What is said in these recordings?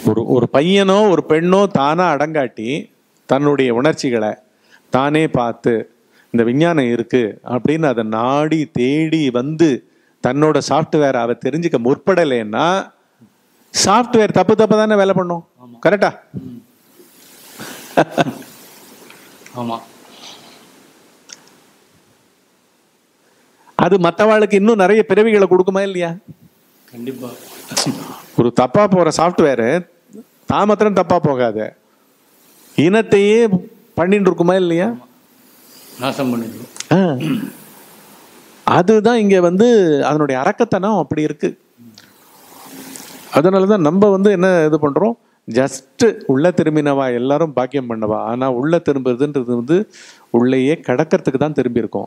ஒரு ஒரு பையனோ ஒரு பெண்ணோ தானா அடங்காட்டி தன்னுடைய உணர்ச்சிகளை தானே பார்த்து இந்த விஞ்ஞானம் இருக்கு அப்படின்னு அதை நாடி தேடி வந்து தன்னோட சாஃப்ட்வேர் அவ தெரிஞ்சுக்க முற்படலைன்னா சாஃப்ட்வேர் தப்பு தப்பு தானே வேலை பண்ணும் கரெக்டா ஆமா அது மற்றவாளுக்கு இன்னும் நிறைய பிறவிகளை கொடுக்குமா இல்லையா கண்டிப்பா ஒரு தப்பா போற சாஃப்ட்வேரு தான் மாத்திரம் தப்பா போகாது இனத்தையே பண்ணிட்டு இருக்குமா இல்லையா நாசம் பண்ணிடுவோம் ஆ. அதுதான் இங்க வந்து அதனுடைய அரக்கத்தனம் அப்படி இருக்கு அதனால தான் நம்ம வந்து என்ன இது பண்றோம் ஜஸ்ட் உள்ள திரும்பினவா எல்லாரும் பாக்கியம் பண்ணவா ஆனா உள்ள திரும்புறதுன்றது வந்து உள்ளேயே கடக்கிறதுக்கு தான் திரும்பி இருக்கோம்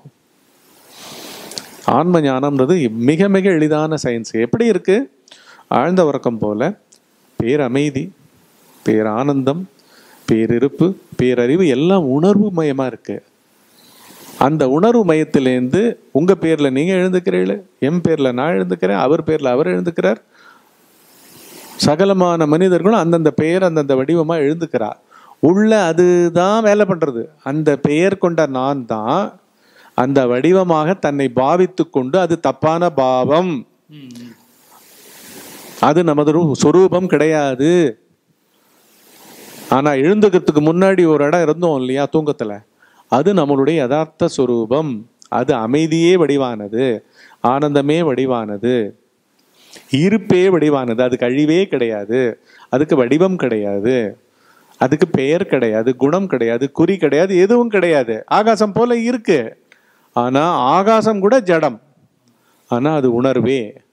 ஆன்ம ஞானம்ன்றது மிக மிக எளிதான சயின்ஸ் எப்படி இருக்கு ஆழ்ந்த உறக்கம் போல பேரமைதி பேரானந்தம் பேரிருப்பு பேரறிவு எல்லாம் உணர்வு மயமா இருக்கு அந்த உணர்வு மையத்திலேருந்து உங்க பேர்ல நீங்க எழுந்துக்கிறீர்கள் என் பேர்ல நான் எழுந்துக்கிறேன் அவர் பேர்ல அவர் எழுந்துக்கிறார் சகலமான மனிதர்களும் அந்தந்த பெயர் அந்தந்த வடிவமா எழுந்துக்கிறார் உள்ள அதுதான் வேலை பண்றது அந்த பெயர் கொண்ட நான் தான் அந்த வடிவமாக தன்னை பாவித்து கொண்டு அது தப்பான பாவம் ம், ம். அது நமது ரூ- சொரூபம் கிடையாது ஆனா எழுந்துக்கிறதுக்கு முன்னாடி ஒரு இடம் இருந்தோம் இல்லையா தூக்கத்துல அது நம்மளுடைய யதார்த்த சொரூபம் அது அமைதியே வடிவானது ஆனந்தமே வடிவானது இருப்பே வடிவானது அதுக்கு அழிவே கிடையாது அதுக்கு வடிவம் கிடையாது அதுக்கு பெயர் கிடையாது குணம் கிடையாது குறி கிடையாது எதுவும் கிடையாது ஆகாசம் போல இருக்கு ஆனா ஆகாசம் கூட ஜடம் ஆனா அது உணர்வே